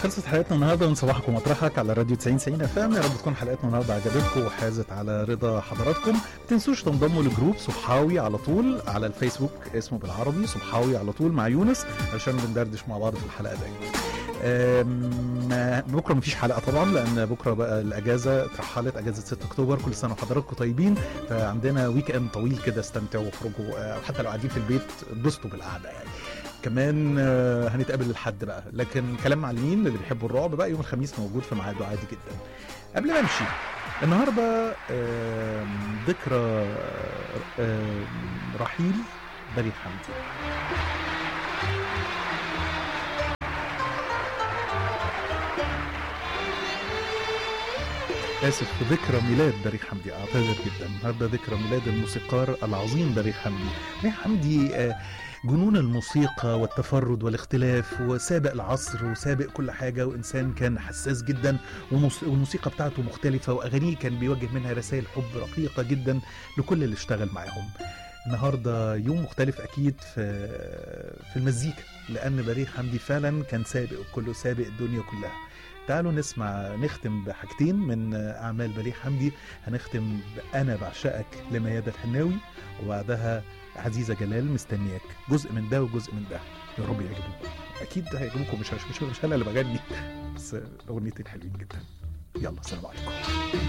خلصت حلقتنا النهارده من صباحكم مطرحك على راديو 90 90 اف ام يا رب تكون حلقتنا النهارده عجبتكم وحازت على رضا حضراتكم ما تنسوش تنضموا لجروب صبحاوي على طول على الفيسبوك اسمه بالعربي صبحاوي على طول مع يونس عشان بندردش مع بعض في الحلقه دي أم، بكره مفيش حلقه طبعا لان بكره بقى الاجازه اترحلت اجازه 6 اكتوبر كل سنه وحضراتكم طيبين فعندنا ويك اند طويل كده استمتعوا واخرجوا آه، حتى لو قاعدين في البيت اتبسطوا بالقعده يعني كمان آه، هنتقابل الحد بقى لكن كلام معلمين اللي بيحبوا الرعب بقى يوم الخميس موجود في ميعاده عادي جدا قبل ما امشي النهارده آم، ذكرى آم، رحيل بليغ حمدي اسف ذكرى ميلاد بليغ حمدي اعتذر جدا النهارده ذكرى ميلاد الموسيقار العظيم بليغ حمدي بليغ حمدي آه، جنون الموسيقى والتفرد والاختلاف وسابق العصر وسابق كل حاجة وإنسان كان حساس جدا وموس- والموسيقى بتاعته مختلفة وأغانيه كان بيوجه منها رسائل حب رقيقة جدا لكل اللي اشتغل معاهم النهارده يوم مختلف اكيد في في المزيكا لان بليغ حمدي فعلا كان سابق كله سابق الدنيا كلها تعالوا نسمع نختم بحاجتين من اعمال بليغ حمدي هنختم بانا بعشقك لميادة الحناوي وبعدها عزيزة جلال مستنياك جزء من ده وجزء من ده يا رب يعجبوكم اكيد هيعجبوكم مش مش مش انا اللي بغني بس اغنيتين حلوين جدا يلا سلام عليكم